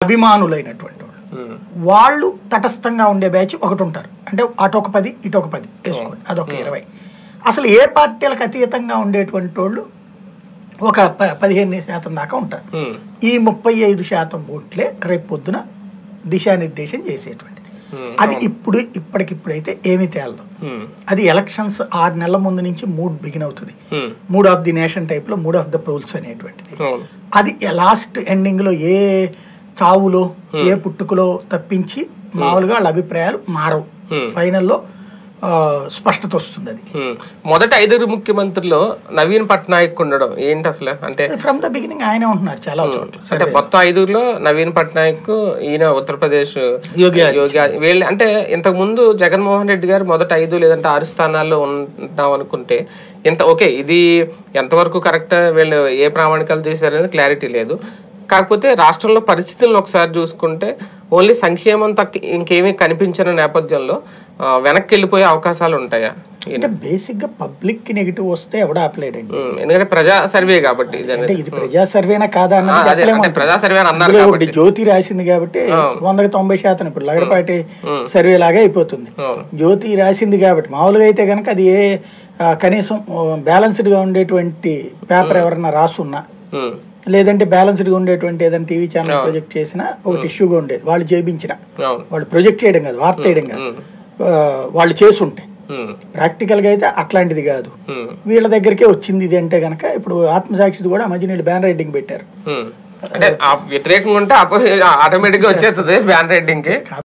అభిమానులైనటువంటి వాళ్ళు ఉమ్, వాళ్ళు తటస్థంగా ఉండే బ్యాచ్ ఒకటి ఉంటారు అంటే అటు ఒక పది ఇటు ఒక పది వేసుకోండి అదొక ఇరవై అసలు ఏ పార్టీలకు అతీతంగా ఉండేటువంటి వాళ్ళు ఒక ప- పదిహేను శాతం దాకా ఉంటారు ఉమ్, ఈ ముప్పై ఐదు శాతం ఓట్లే రేపు పొద్దున దిశానిర్దేశం చేసేటువంటిది ఉమ్, అది ఇప్పుడు ఇప్పటికిప్పుడైతే ఏమీ తేలదు ఉమ్, అది ఎలక్షన్స్ ఆరు నెలల ముందు నుంచి మూడ్ బిగిన్ అవుతుంది um, mood of the nation టైప్లో మూడ్ ఆఫ్ ద పోల్స్ అనేటువంటిది అవును అది లాస్ట్ ఎండింగ్లో ఏ చావులో ఏ పుట్టుకలో తప్పించి మామూలుగా వాళ్ళ అభిప్రాయాలు మారవు Hmm. ఫైనల్లో ఆ, స్పష్టత వస్తుంది అది ఉమ్. మొదటి ఐదుగురు ముఖ్యమంత్రుల్లో నవీన్ పట్నాయక్ ఉండడం ఏంటి అసలు అంటే ఫ్రమ్ ద బిగినింగ్ ఆయనే ఉంటున్నారు చాలా చోట్ల అంటే మొత్తం ఐదుగురులో నవీన్ పట్నాయక్ ఈయన ఉత్తరప్రదేశ్ యోగి యోగి ఆది- వీళ్ళు అంటే ఇంతకు ముందు జగన్మోహన్ రెడ్డి గారు మొదట ఐదు లేదంటే ఆరు స్థానాల్లో ఉంటాం అనుకుంటే ఇంత ఓకే ఇది ఎంతవరకు కరెక్ట్ వీళ్ళు ఏ ప్రామాణికాలు చేశారనేది క్లారిటీ లేదు కాకపోతే రాష్ట్రంలో పరిస్థితులను ఒకసారి చూసుకుంటే ఓన్లీ సంక్షేమం తక్క ఇంకేమీ కనిపించిన నేపథ్యంలో ఆ, వెనక్కి వెళ్ళిపోయే అవకాశాలు ఉంటాయా అంటే బేసిక్ గా పబ్లిక్ కి నెగిటివ్ వస్తే ఎవడ ఆపలేడండి ఉమ్, ఎందుకంటే ప్రజా సర్వే కాబట్టి ఇది అంటే ఇది ప్రజా సర్వేనా కాదా అన్నది అదే చెప్పలేము అంటే ప్రజా సర్వే అని అన్నారు అందులో ఒకటి జ్యోతి రాసింది కాబట్టి వందకి తొంభై శాతం ఇప్పుడు లగడపాటి సర్వే లాగా అయిపోతుంది అవును. జ్యోతి రాసింది కాబట్టి మామూలుగా అయితే కనుక అది ఏ ఆ, కనీసం బ్యాలెన్స్డ్ గా ఉండేటువంటి పేపర్ ఎవరన్నా రాసున్నా ఉమ్, లేదంటే బ్యాలెన్స్డ్ గా ఉండేటువంటి ఏదైనా టీవీ ఛానల్ ప్రొజెక్ట్ చేసినా ఒకటి ఇష్యూగా ఉండేది వాళ్ళు చేయించిన అవును వాళ్ళు ప్రొజెక్ట్ చేయడం కాదు వార్త చేయడం కాదు ఆ, వాళ్ళు చేసుంటే ఉమ్, ప్రాక్టికల్గా అయితే అట్లాంటిది కాదు ఉమ్, వీళ్ళ దగ్గరికే వచ్చింది ఇది అంటే కనుక ఇప్పుడు ఆత్మసాక్షిది కూడా ఆ మధ్య నీళ్ళు బ్యాన్ రైడింగ్ పెట్టారు ఉమ్. అంటే ఆ వ్యతిరేకంగా ఉంటే ఆటోమేటిక్ గా వచ్చేస్తుంది బ్యాన్ రైడింగ్ కి